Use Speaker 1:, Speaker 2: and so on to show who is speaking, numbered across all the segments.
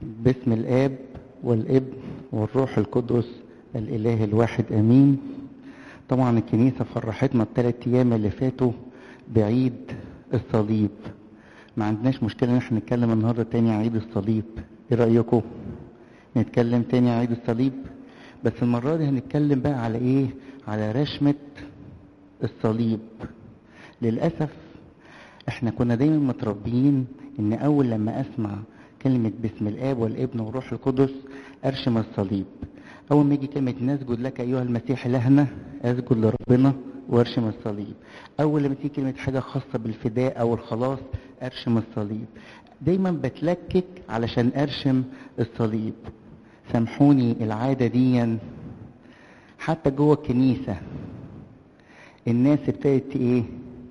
Speaker 1: باسم الآب والابن والروح القدس الإله الواحد أمين طبعا الكنيسة فرحتنا الثلاث أيام اللي فاتوا بعيد الصليب ما عندناش مشكلة ان احنا نتكلم النهاردة تاني عن عيد الصليب ايه رأيكم نتكلم تاني عن عيد الصليب بس المرة دي هنتكلم بقى على ايه على رشمة الصليب للأسف احنا كنا دايما متربيين ان اول لما اسمع كلمة باسم الاب والابن والروح القدس ارشم الصليب اول ما يجي كلمة نسجد لك ايها المسيح الهنا اسجد لربنا وارشم الصليب اول لما تيجي كلمة حاجة خاصة بالفداء او الخلاص ارشم الصليب دايما بتلكك علشان ارشم الصليب سامحوني العادة دي حتى جوه الكنيسة الناس ابتدت ايه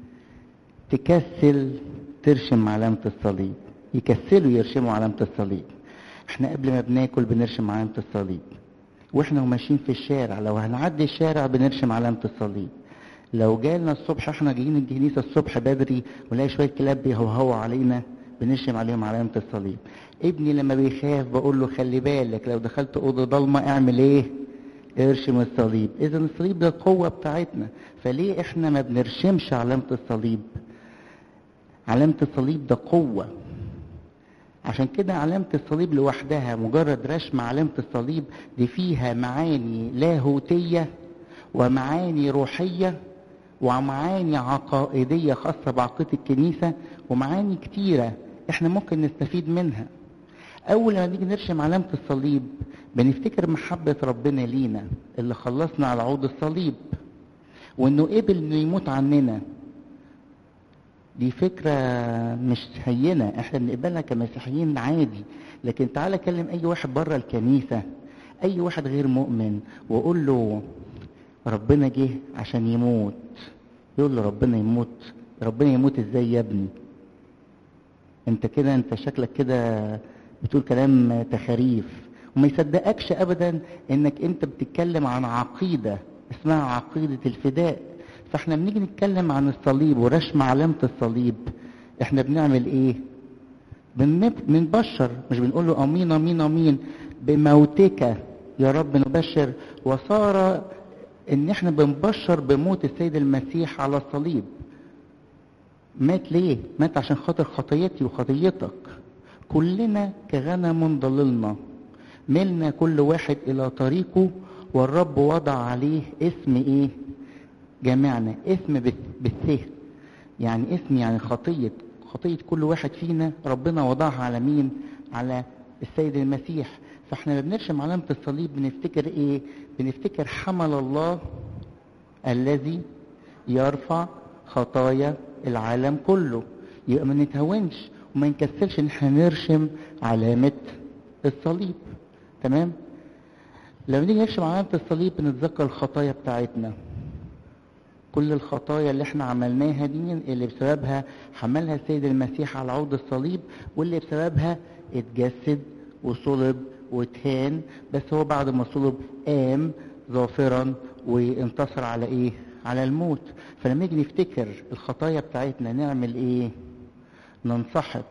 Speaker 1: تكسل ترشم علامة الصليب يكسلوا يرشموا علامة الصليب احنا قبل ما بناكل بنرشم علامة الصليب واحنا وماشيين في الشارع لو هنعدي الشارع بنرشم علامة الصليب لو جالنا الصبح احنا جايين الكنيسة الصبح بدري ونلاقي شوية كلاب بيهوهوا علينا بنرشم عليهم علامة الصليب ابني لما بيخاف بقول له خلي بالك لو دخلت أوضة ضلمة اعمل ايه ارشم الصليب اذا الصليب ده القوة بتاعتنا فليه احنا ما بنرشمش علامة الصليب علامة الصليب ده قوة عشان كده علامة الصليب لوحدها مجرد رسم علامة الصليب دي فيها معاني لاهوتية ومعاني روحية ومعاني عقائدية خاصة بعقيدة الكنيسة ومعاني كتيرة احنا ممكن نستفيد منها أول ما نيجي نرسم علامة الصليب بنفتكر محبة ربنا لينا اللي خلصنا على عود الصليب وإنه قبل إنه يموت عننا دي فكرة مش هينة احنا بنقبلها كمسيحيين عادي لكن تعالى كلم اي واحد بره الكنيسة اي واحد غير مؤمن وقول له ربنا جه عشان يموت يقول له ربنا يموت ربنا يموت ازاي يا ابني انت كده انت شكلك كده بتقول كلام تخاريف وما يصدقكش ابدا انك انت بتتكلم عن عقيدة اسمها عقيدة الفداء فاحنا بنيجي نتكلم عن الصليب ورسم علامة الصليب احنا بنعمل ايه بنبشر مش بنقول له امين امين امين بموتك يا رب نبشر وصار ان احنا بنبشر بموت السيد المسيح على الصليب مات ليه مات عشان خاطر خطيتي وخطيتك كلنا كغنم ضللنا ملنا كل واحد الى طريقه والرب وضع عليه اسم ايه جمعنا اسم بالثه يعني اسم يعني خطية خطية كل واحد فينا ربنا وضعها على مين على السيد المسيح فاحنا ما بنرسم علامة الصليب بنفتكر ايه بنفتكر حمل الله الذي يرفع خطايا العالم كله يبقى ما نتهونش وما نكسلش ان احنا نرسم علامة الصليب تمام لما نيجي نرسم علامة الصليب بنتذكر الخطايا بتاعتنا كل الخطايا اللي احنا عملناها دي اللي بسببها حملها السيد المسيح على عود الصليب واللي بسببها اتجسد وصلب واتهان بس هو بعد ما صلب قام ظافرا وانتصر على ايه على الموت فلما نيجي نفتكر الخطايا بتاعتنا نعمل ايه ننسحق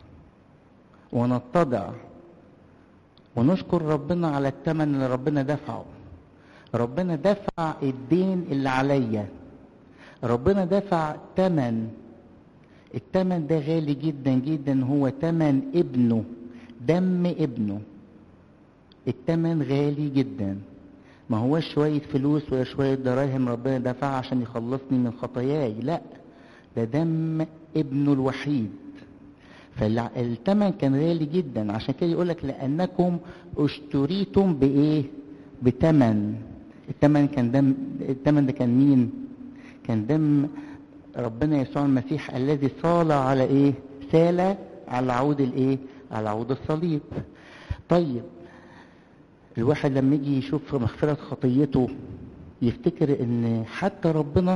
Speaker 1: ونتضع ونشكر ربنا على الثمن اللي ربنا دفعه ربنا دفع الدين اللي عليا ربنا دفع تمن التمن ده غالي جدا جدا هو تمن ابنه دم ابنه التمن غالي جدا ما هو شوية فلوس ولا شوية دراهم ربنا دفع عشان يخلصني من خطاياي لا ده دم ابنه الوحيد فالتمن كان غالي جدا عشان كده يقولك لأنكم اشتريتم بإيه بتمن التمن كان دم التمن ده كان مين كان دم ربنا يسوع المسيح الذي صال على ايه سال على عود الايه على عود الصليب طيب الواحد لما يجي يشوف مغفرة خطيته يفتكر ان حتى ربنا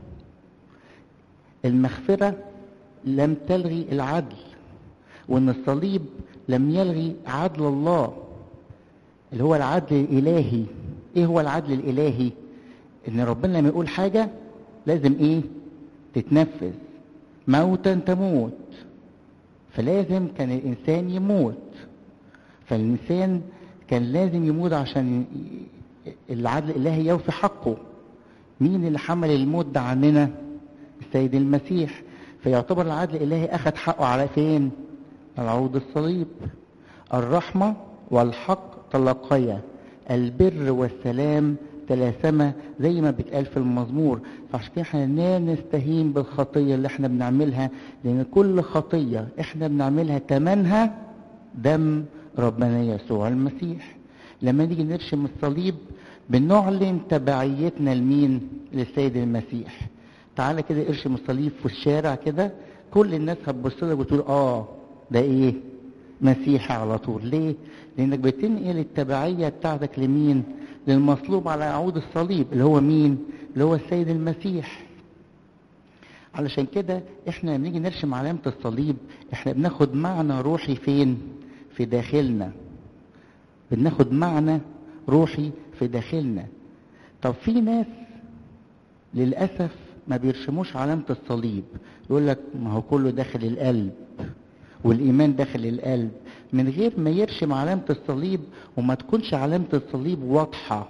Speaker 1: المغفرة لم تلغي العدل وان الصليب لم يلغي عدل الله اللي هو العدل الالهي ايه هو العدل الالهي ان ربنا لما يقول حاجة لازم ايه تتنفذ موتا تموت فلازم كان الانسان يموت فالإنسان كان لازم يموت عشان العدل الإلهي يوفي حقه مين اللي حمل الموت ده عننا السيد المسيح فيعتبر العدل الإلهي أخذ حقه على فين على عود الصليب الرحمة والحق تلقيا البر والسلام تلاسما زي ما بيتقال في المزمور فعشان كده احنا لا نستهين بالخطيه اللي احنا بنعملها لان كل خطيه احنا بنعملها تمنها دم ربنا يسوع المسيح لما نيجي نرشم الصليب بنعلن تبعيتنا لمين للسيد المسيح تعالى كده ارشم الصليب في الشارع كده كل الناس هتبص لك وتقول اه ده ايه مسيحي على طول ليه لانك بتنقل التبعيه بتاعتك لمين للمصلوب على عود الصليب اللي هو مين اللي هو السيد المسيح علشان كده احنا لما نيجي نرسم علامه الصليب احنا بناخد معنى روحي فين في داخلنا بناخد معنى روحي في داخلنا طب في ناس للاسف ما بيرسموش علامه الصليب يقول لك ما هو كله داخل القلب والايمان داخل القلب من غير ما يرسم علامه الصليب وما تكونش علامه الصليب واضحه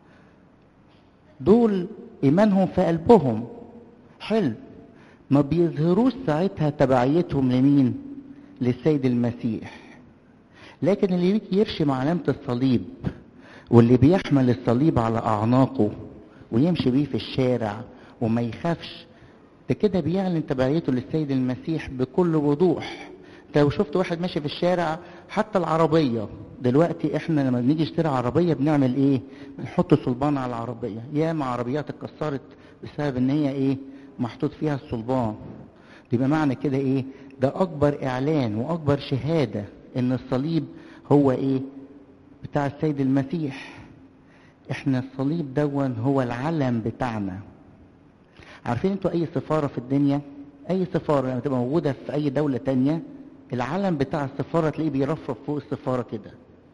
Speaker 1: دول ايمانهم في قلبهم حلو ما بيظهروش ساعتها تبعيتهم لمين للسيد المسيح لكن اللي يجي يرسم علامه الصليب واللي بيحمل الصليب على اعناقه ويمشي بيه في الشارع وما يخافش ده كده بيعلن تبعيته للسيد المسيح بكل وضوح انت لو شفت واحد ماشي في الشارع حتى العربيه دلوقتي احنا لما بنيجي نشتري عربيه بنعمل ايه بنحط صلبان على العربيه ياما عربيات اتكسرت بسبب ان هي ايه محطوط فيها الصلبان يبقى معنى كده ايه ده اكبر اعلان واكبر شهاده ان الصليب هو ايه بتاع السيد المسيح احنا الصليب دون هو العلم بتاعنا عارفين انتوا اي سفاره في الدنيا اي سفاره لما تبقى موجوده في اي دوله تانية العلم بتاع السفاره تلاقيه بيرفرف فوق السفاره كده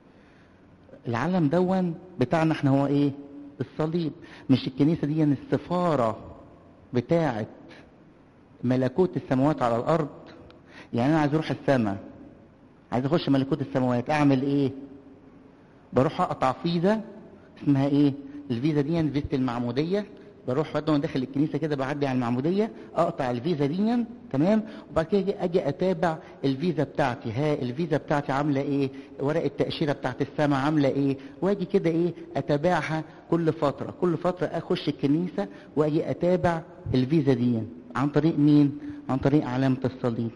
Speaker 1: العلم دون بتاعنا احنا هو ايه الصليب مش الكنيسه دي يعني السفاره بتاعه ملكوت السماوات على الارض يعني انا عايز اروح السماء عايز اخش ملكوت السماوات اعمل ايه بروح اقطع فيزا اسمها ايه الفيزا دي فيزا المعموديه بروح بعد ما داخل الكنيسه كده بعدي على المعموديه اقطع الفيزا دي تمام وبعد كده اجي اتابع الفيزا بتاعتي ها الفيزا بتاعتي عامله ايه ورق التاشيره بتاعت السما عامله ايه واجي كده ايه اتابعها كل فتره كل فتره اخش الكنيسه واجي اتابع الفيزا دي عن طريق مين عن طريق علامه الصليب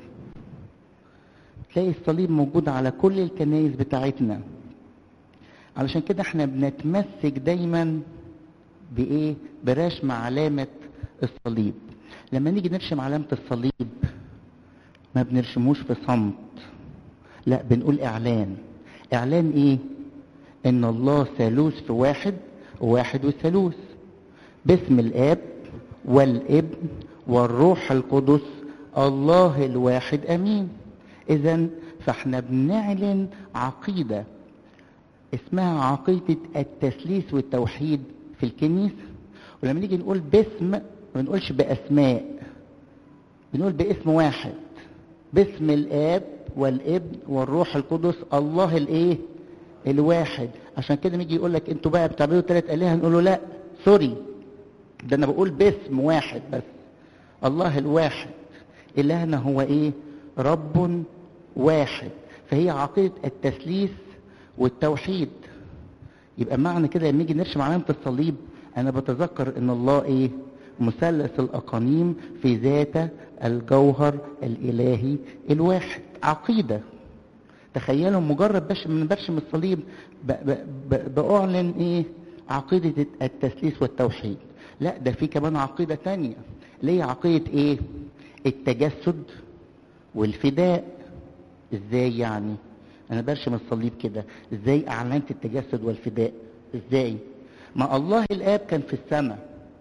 Speaker 1: تلاقي الصليب موجود على كل الكنايس بتاعتنا علشان كده احنا بنتمسك دايما بايه برسم علامة الصليب لما نيجي نرسم علامة الصليب ما بنرسموش في صمت لا بنقول اعلان اعلان ايه ان الله ثالوث في واحد وواحد وثالوث باسم الاب والابن والروح القدس الله الواحد امين اذا فاحنا بنعلن عقيده اسمها عقيده التثليث والتوحيد في الكنيسة ولما نيجي نقول باسم ما بنقولش بأسماء بنقول باسم واحد باسم الآب والابن والروح القدس الله الايه الواحد عشان كده نيجي يقول لك انتوا بقى بتعملوا ثلاث آلهة نقول له لا سوري ده انا بقول باسم واحد بس الله الواحد إلهنا هو ايه رب واحد فهي عقيدة التثليث والتوحيد يبقى معنى كده لما نيجي نرسم علامة الصليب أنا بتذكر إن الله إيه؟ مثلث الأقانيم في ذات الجوهر الإلهي الواحد عقيدة تخيلوا مجرد بش من برشم الصليب ب ب ب بأعلن إيه؟ عقيدة التثليث والتوحيد لا ده في كمان عقيدة تانية ليه عقيدة إيه؟ التجسد والفداء إزاي يعني؟ انا برشم الصليب كده ازاي اعلنت التجسد والفداء ازاي ما الله الاب كان في السماء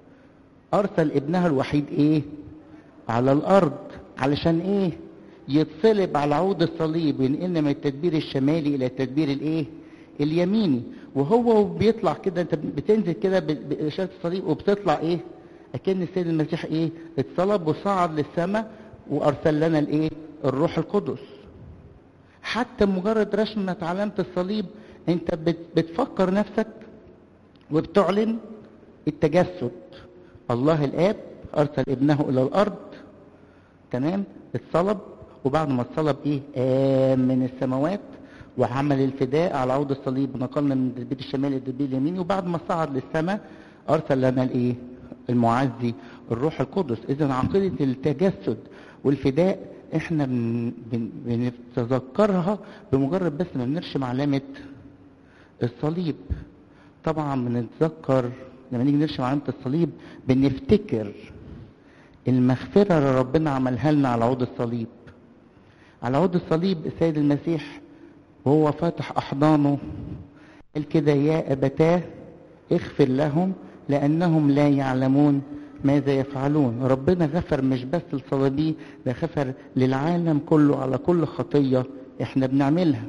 Speaker 1: ارسل ابنها الوحيد ايه على الارض علشان ايه يتصلب على عود الصليب وينقلنا من التدبير الشمالي الى التدبير الايه اليميني وهو بيطلع كده انت بتنزل كده باشاره الصليب وبتطلع ايه اكن السيد المسيح ايه اتصلب وصعد للسماء وارسل لنا الايه الروح القدس حتى مجرد رسمة علامة الصليب انت بتفكر نفسك وبتعلن التجسد الله الاب ارسل ابنه الى الارض تمام اتصلب وبعد ما اتصلب ايه قام من السماوات وعمل الفداء على عود الصليب ونقلنا من الدبير الشمالي للدبير اليميني وبعد ما صعد للسماء ارسل لنا الايه المعزي الروح القدس اذا عقيده التجسد والفداء احنا بن بن بنتذكرها بمجرد بس ما بنرسم علامه الصليب طبعا بنتذكر لما نيجي نرسم علامه الصليب بنفتكر المغفره اللي ربنا عملها لنا على عود الصليب على عود الصليب السيد المسيح وهو فاتح احضانه قال كده يا ابتاه اغفر لهم لانهم لا يعلمون ماذا يفعلون ربنا غفر مش بس لصليبيه ده غفر للعالم كله على كل خطيه احنا بنعملها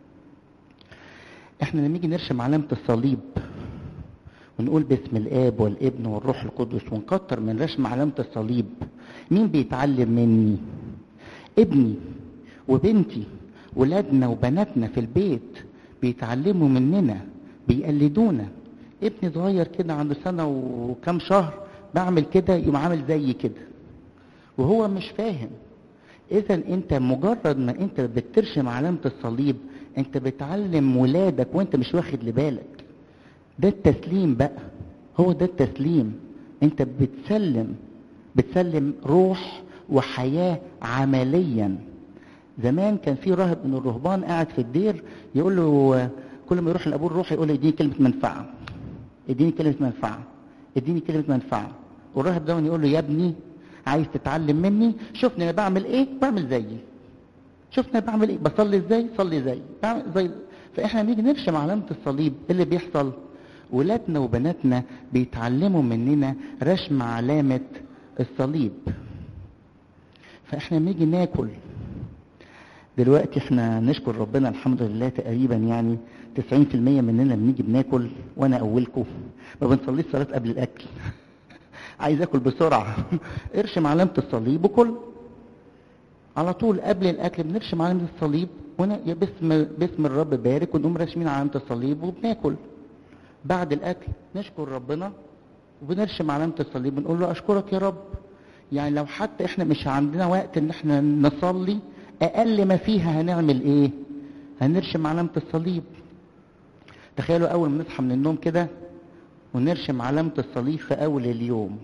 Speaker 1: احنا لما نيجي نرسم علامه الصليب ونقول باسم الاب والابن والروح القدس ونكتر من رسم علامه الصليب مين بيتعلم مني ابني وبنتي ولادنا وبناتنا في البيت بيتعلموا مننا بيقلدونا ابني صغير كده عنده سنة وكام شهر بعمل كده يقوم عامل زي كده وهو مش فاهم اذا انت مجرد ما انت بترسم علامة الصليب انت بتعلم ولادك وانت مش واخد لبالك ده التسليم بقى هو ده التسليم انت بتسلم بتسلم روح وحياة عمليا زمان كان في راهب من الرهبان قاعد في الدير يقول له كل ما يروح لابوه الروح يقول له اديني كلمه منفعه اديني كلمه منفعه اديني كلمه منفعه والراهب ده يقول له يا ابني عايز تتعلم مني شوفني انا بعمل ايه بعمل زيي شوفني انا بعمل ايه بصلي ازاي صلي زي بعمل زي فاحنا نيجي نرسم علامه الصليب اللي بيحصل ولادنا وبناتنا بيتعلموا مننا رسم علامه الصليب فاحنا بنيجي ناكل دلوقتي احنا نشكر ربنا الحمد لله تقريبا يعني 90% مننا بنيجي بناكل وانا اولكم ما بنصليش صلاه قبل الاكل عايز اكل بسرعه ارشم علامه الصليب وكل على طول قبل الاكل بنرشم علامه الصليب ون... باسم باسم الرب بارك ونقوم راشمين علامه الصليب وبناكل بعد الاكل نشكر ربنا وبنرشم علامه الصليب بنقول له اشكرك يا رب يعني لو حتى احنا مش عندنا وقت ان احنا نصلي اقل ما فيها هنعمل ايه هنرشم علامة الصليب تخيلوا اول ما نصحى من النوم كده ونرشم علامة الصليب في اول اليوم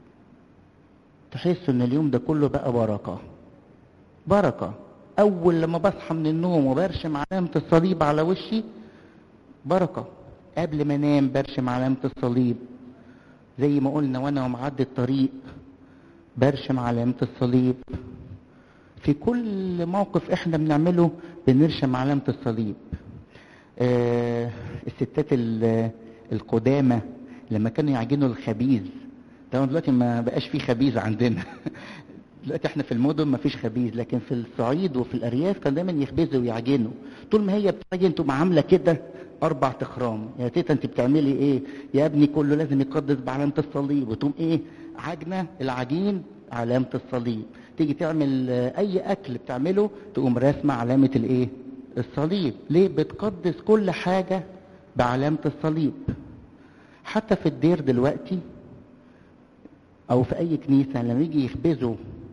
Speaker 1: تحسوا ان اليوم ده كله بقى بركة بركة اول لما بصحى من النوم وبرشم علامة الصليب على وشي بركة قبل ما انام برشم علامة الصليب زي ما قلنا وانا معدي الطريق برشم علامة الصليب في كل موقف احنا بنعمله بنرشم علامة الصليب آه الستات القدامى لما كانوا يعجنوا الخبيز طبعا دلوقتي ما بقاش فيه خبيز عندنا دلوقتي احنا في المدن ما فيش خبيز لكن في الصعيد وفي الارياف كان دايما يخبزوا ويعجنوا طول ما هي بتعجن تقوم عامله كده اربع تخرام يا تيتا انت بتعملي ايه يا ابني كله لازم يقدس بعلامه الصليب وتقوم ايه عجنه العجين علامه الصليب تيجي تعمل اي اكل بتعمله تقوم راسمه علامه الايه الصليب ليه بتقدس كل حاجه بعلامه الصليب حتى في الدير دلوقتي او في اي كنيسه لما يجي يخبزوا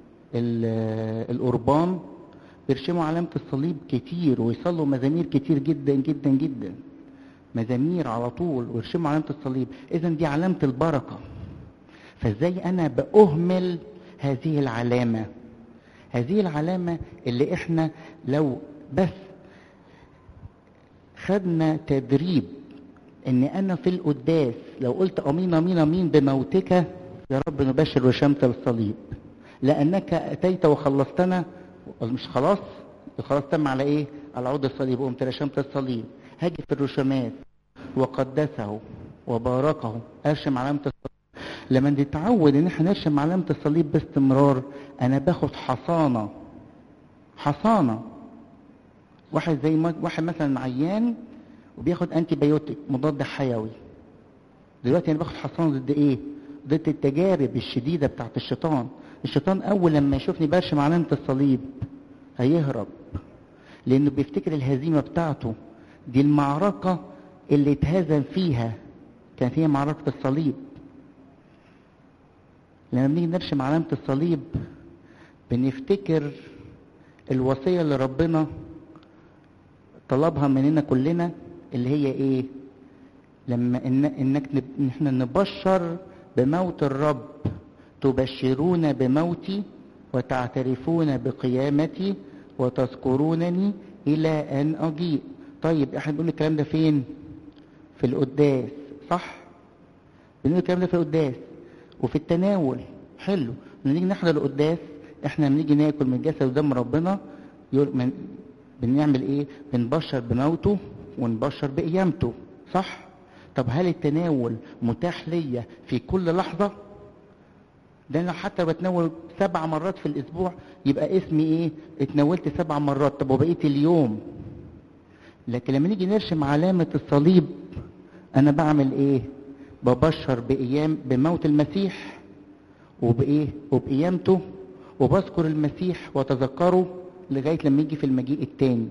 Speaker 1: القربان بيرشموا علامه الصليب كتير ويصلوا مزامير كتير جدا جدا جدا مزامير على طول ويرشموا علامه الصليب اذا دي علامه البركه فازاي انا باهمل هذه العلامة هذه العلامة اللي احنا لو بس خدنا تدريب ان انا في القداس لو قلت امين امين امين بموتك يا رب نبشر وشمت الصليب لانك اتيت وخلصتنا مش خلاص خلاص تم على ايه على عود الصليب قمت رشمت الصليب هاجي في الرشمات وقدسه وباركه ارشم علامه الصليب لما نتعود ان احنا نرسم علامة الصليب باستمرار انا باخد حصانة حصانة واحد زي ما واحد مثلا عيان وبياخد انتي بايوتيك مضاد حيوي دلوقتي انا باخد حصانة ضد ايه ضد التجارب الشديدة بتاعت الشيطان الشيطان اول لما يشوفني برشم علامة الصليب هيهرب لانه بيفتكر الهزيمه بتاعته دي المعركه اللي اتهزم فيها كانت هي معركه الصليب لما بنيجي نرسم علامه الصليب بنفتكر الوصيه اللي ربنا طلبها مننا كلنا اللي هي ايه لما إن انك نب- احنا نبشر بموت الرب تبشرون بموتي وتعترفون بقيامتي وتذكرونني الى ان اجيء طيب احنا بنقول الكلام ده فين في القداس صح بنقول الكلام ده في القداس وفي التناول حلو لما نيجي نحضر القداس احنا لما نيجي ناكل من جسد ودم ربنا يقول من بنعمل ايه بنبشر بموته ونبشر بقيامته صح طب هل التناول متاح ليا في كل لحظه ده انا حتى بتناول سبع مرات في الاسبوع يبقى اسمي ايه اتناولت سبع مرات طب وبقيه اليوم لكن لما نيجي نرسم علامه الصليب انا بعمل ايه ببشر بقيام بموت المسيح وبايه وبقيامته وبذكر المسيح واتذكره لغايه لما يجي في المجيء التاني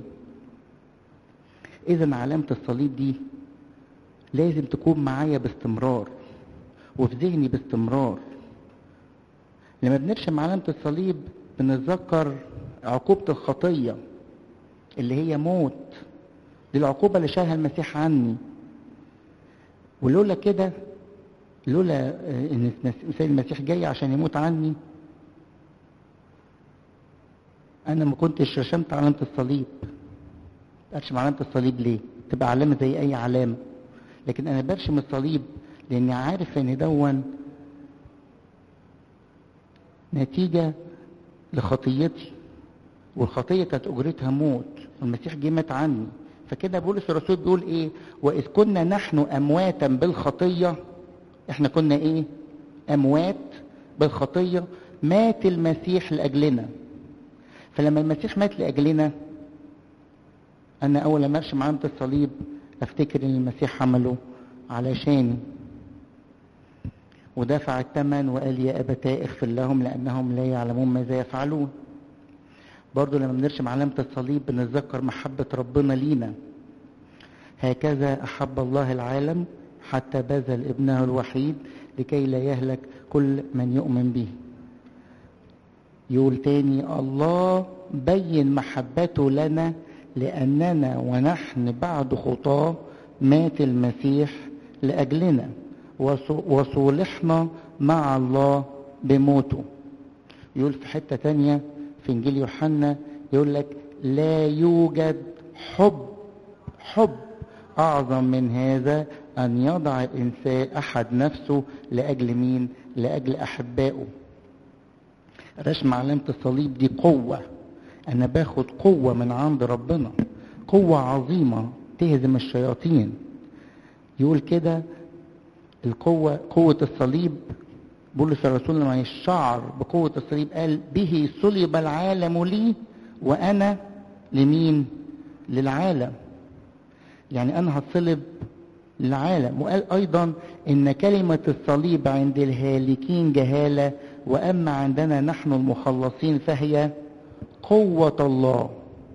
Speaker 1: اذا علامه الصليب دي لازم تكون معايا باستمرار وفي ذهني باستمرار لما بنرسم علامة الصليب بنتذكر عقوبة الخطية اللي هي موت دي العقوبة اللي شالها المسيح عني ولولا كده لولا آه، ان السيد المسيح جاي عشان يموت عني انا ما كنتش رسمت علامة الصليب ارسم علامة الصليب ليه تبقى علامة زي اي علامة لكن انا برسم الصليب لاني عارف ان دون نتيجة لخطيتي والخطية كانت أجرتها موت والمسيح جه مات عني فكده بولس الرسول بيقول إيه وإذ كنا نحن أمواتا بالخطية إحنا كنا إيه أموات بالخطية مات المسيح لأجلنا فلما المسيح مات لأجلنا أنا أول لما أرسم علامة الصليب أفتكر إن المسيح عمله علشاني ودفع الثمن وقال يا أبتاه اغفر لهم لأنهم لا يعلمون ماذا يفعلون برضو لما بنرسم علامة الصليب بنتذكر محبة ربنا لينا هكذا أحب الله العالم حتى بذل ابنه الوحيد لكي لا يهلك كل من يؤمن به يقول تاني الله بين محبته لنا لأننا ونحن بعد خطاه مات المسيح لأجلنا وص- وصولحنا مع الله بموته يقول في حتة تانية في إنجيل يوحنا يقول لك لا يوجد حب حب أعظم من هذا أن يضع الإنسان أحد نفسه لأجل مين؟ لأجل أحبائه رسم علامة الصليب دي قوة أنا باخد قوة من عند ربنا قوة عظيمة تهزم الشياطين يقول كده القوة قوة الصليب بولس الرسول لما يشعر بقوة الصليب قال به صلب العالم لي وأنا لمين؟ للعالم يعني أنا هتصلب للعالم وقال أيضا إن كلمة الصليب عند الهالكين جهالة وأما عندنا نحن المخلصين فهي قوة الله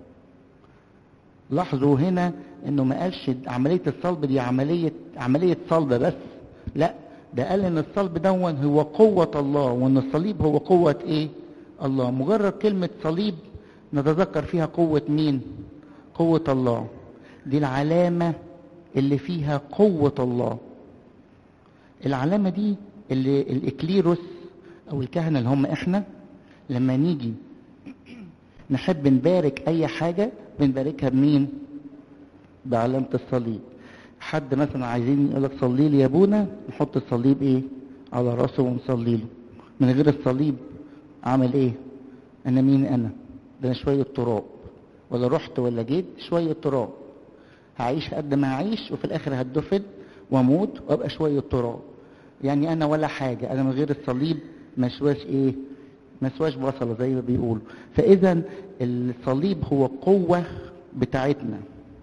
Speaker 1: لاحظوا هنا انه ما قالش عملية الصلب دي عملية عملية صلب بس لا ده قال ان الصلب دون هو قوة الله وان الصليب هو قوة ايه الله مجرد كلمة صليب نتذكر فيها قوة مين قوة الله دي العلامة اللي فيها قوة الله العلامة دي اللي الإكليروس أو الكهنة اللي هم إحنا لما نيجي نحب نبارك أي حاجة بنباركها بمين؟ بعلامة الصليب حد مثلا عايزين يقول لك صلي لي يا ابونا نحط الصليب ايه على راسه ونصلي له من غير الصليب عمل ايه انا مين انا ده انا شويه تراب ولا رحت ولا جيت شويه تراب هعيش قد ما هعيش وفي الاخر هتدفن واموت وابقى شويه تراب يعني انا ولا حاجه انا من غير الصليب ما سواش ايه ما سواش بصله زي ما بيقولوا فاذا الصليب هو قوه بتاعتنا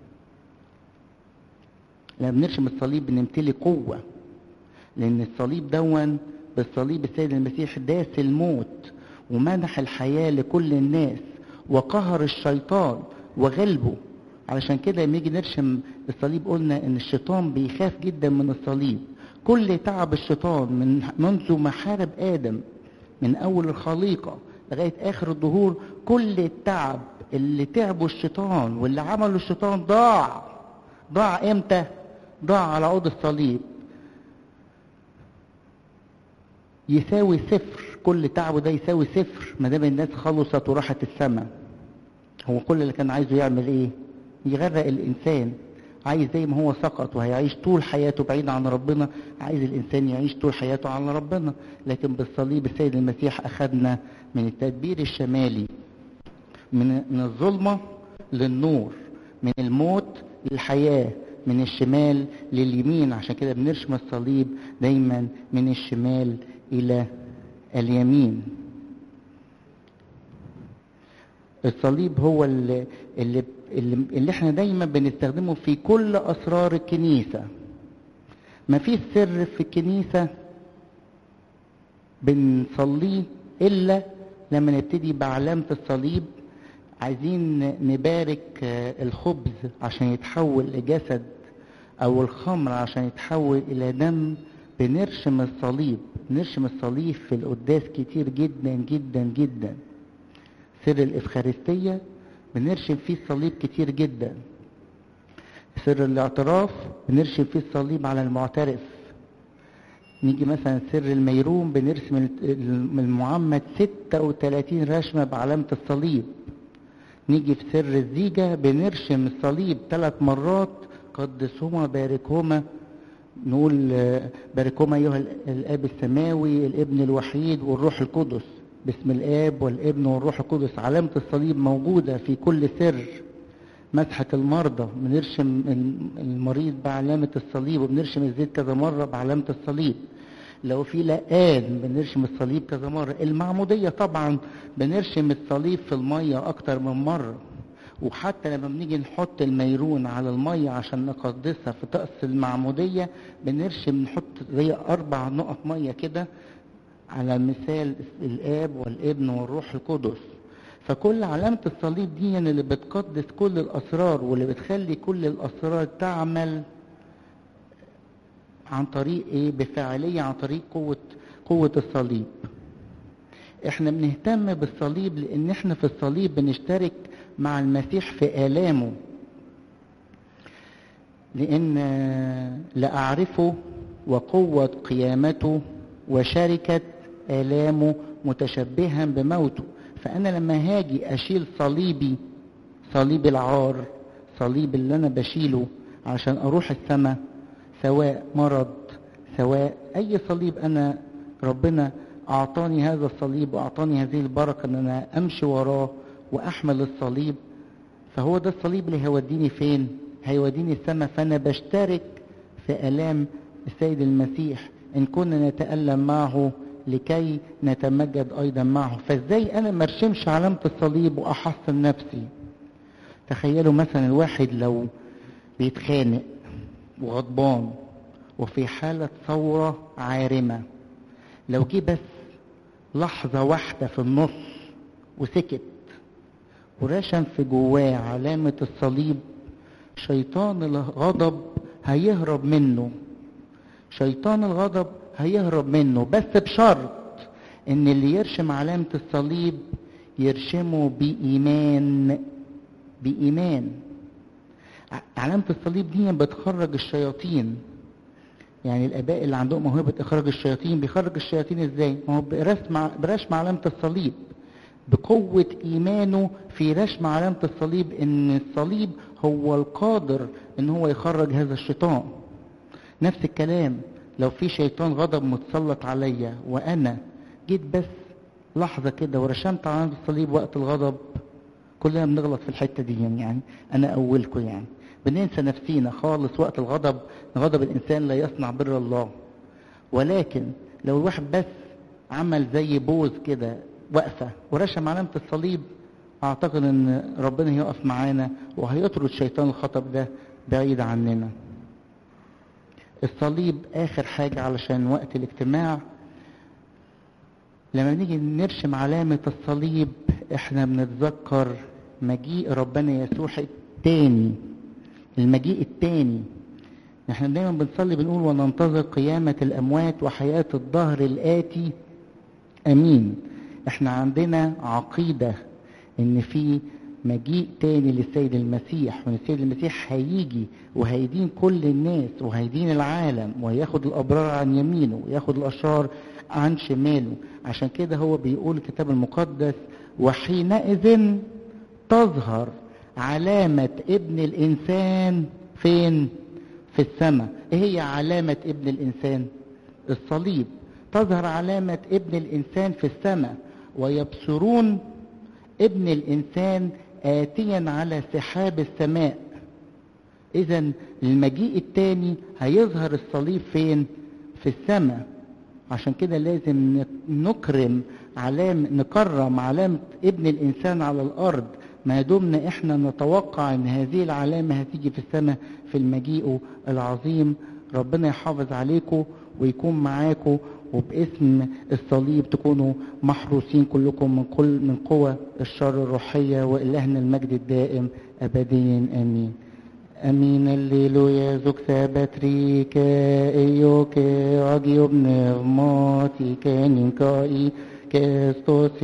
Speaker 1: لما بنرسم الصليب بنمتلي قوة لأن الصليب دون بالصليب السيد المسيح داس الموت ومنح الحياة لكل الناس وقهر الشيطان وغلبه علشان كده لما نيجي نرشم الصليب قلنا ان الشيطان بيخاف جدا من الصليب كل تعب الشيطان من منذ ما حارب ادم من اول الخليقه لغايه اخر الظهور كل التعب اللي تعبه الشيطان واللي عمله الشيطان ضاع ضاع امتى ضاع على عود الصليب يساوي صفر كل تعبه ده يساوي صفر ما دام الناس خلصت وراحت السماء هو كل اللي كان عايزه يعمل ايه يغرق الانسان عايز زي ما هو سقط وهيعيش طول حياته بعيد عن ربنا عايز الانسان يعيش طول حياته على ربنا لكن بالصليب السيد المسيح اخذنا من التدبير الشمالي من من الظلمه للنور من الموت للحياه من الشمال لليمين عشان كده بنرشم الصليب دايما من الشمال الى اليمين الصليب هو اللي, اللي, اللي, اللي احنا دايما بنستخدمه في كل اسرار الكنيسة ما فيش سر في الكنيسة بنصليه الا لما نبتدي بعلامة الصليب عايزين نبارك الخبز عشان يتحول لجسد او الخمر عشان يتحول الى دم بنرشم الصليب نرشم الصليب في القداس كتير جدا جدا جدا سر الإفخارستية بنرشم فيه الصليب كتير جدا سر الاعتراف بنرشم فيه الصليب على المعترف نيجي مثلا سر الميروم بنرسم المعمد 36 رشمة بعلامة الصليب نيجي في سر الزيجة بنرشم الصليب ثلاث مرات قدسهما باركهما نقول باركهما أيها الآب السماوي الابن الوحيد والروح القدس باسم الآب والابن والروح القدس علامة الصليب موجودة في كل سر مسحة المرضى بنرشم المريض بعلامة الصليب وبنرشم الزيت كذا مرة بعلامة الصليب لو في لقان بنرشم الصليب كذا مرة المعمودية طبعا بنرشم الصليب في المية أكتر من مرة وحتى لما بنيجي نحط الميرون على المية عشان نقدسها في طقس المعمودية بنرشم نحط زي أربع نقط مية كده على مثال الآب والابن والروح القدس فكل علامة الصليب دي اللي بتقدس كل الأسرار واللي بتخلي كل الأسرار تعمل عن طريق إيه بفاعلية عن طريق قوة قوة الصليب احنا بنهتم بالصليب لأن احنا في الصليب بنشترك مع المسيح في آلامه لأن لأعرفه وقوة قيامته وشركة آلامه متشبها بموته فأنا لما هاجي أشيل صليبي صليب العار صليب اللي أنا بشيله عشان أروح السماء سواء مرض سواء أي صليب أنا ربنا أعطاني هذا الصليب وأعطاني هذه البركة أن أنا أمشي وراه وأحمل الصليب فهو ده الصليب اللي هيوديني فين؟ هيوديني السماء فأنا بشترك في آلام السيد المسيح إن كنا نتألم معه لكي نتمجد أيضا معه فإزاي أنا مرشمش علامة الصليب وأحصن نفسي تخيلوا مثلا الواحد لو بيتخانق وغضبان وفي حالة ثورة عارمة لو جه بس لحظة واحدة في النص وسكت ورشم في جواه علامة الصليب شيطان الغضب هيهرب منه شيطان الغضب هيهرب منه بس بشرط ان اللي يرشم علامة الصليب يرشمه بإيمان بإيمان علامة الصليب دي بتخرج الشياطين يعني الآباء اللي عندهم موهبة إخراج الشياطين بيخرج الشياطين إزاي؟ ما هو برسم برشم علامة الصليب بقوة إيمانه في رسم علامة الصليب إن الصليب هو القادر إن هو يخرج هذا الشيطان نفس الكلام لو في شيطان غضب متسلط عليا وأنا جيت بس لحظة كده ورشمت علامة الصليب وقت الغضب كلنا بنغلط في الحتة دي يعني أنا أولكم يعني بننسى نفسينا خالص وقت الغضب غضب الإنسان لا يصنع بر الله ولكن لو الواحد بس عمل زي بوز كده وقفة ورشم علامة الصليب أعتقد إن ربنا هيقف معانا وهيطرد شيطان الخطب ده بعيد عننا الصليب آخر حاجة علشان وقت الاجتماع لما نيجي نرشم علامة الصليب احنا بنتذكر مجيء ربنا يسوع التاني المجيء التاني احنا دايما بنصلي بنقول وننتظر قيامة الأموات وحياة الظهر الآتي أمين احنا عندنا عقيدة ان في مجيء تاني للسيد المسيح وان السيد المسيح هيجي وهيدين كل الناس وهيدين العالم وهياخد الابرار عن يمينه وياخد الاشرار عن شماله عشان كده هو بيقول الكتاب المقدس وحينئذ تظهر علامة ابن الانسان فين في السماء ايه هي علامة ابن الانسان الصليب تظهر علامة ابن الانسان في السماء ويبصرون ابن الانسان آتيا على سحاب السماء اذا المجيء الثاني هيظهر الصليب فين في السماء عشان كده لازم نكرم علام نكرم علامة ابن الانسان على الارض ما دمنا احنا نتوقع ان هذه العلامة هتيجي في السماء في المجيء العظيم ربنا يحافظ عليكم ويكون معاكم وباسم الصليب تكونوا محروسين كلكم من كل من قوى الشر الروحية وإلهنا المجد الدائم أبديا آمين أمين الليلويا زوك سابتريك إيوك أجيب نغماتي كانين كاي كاستوسي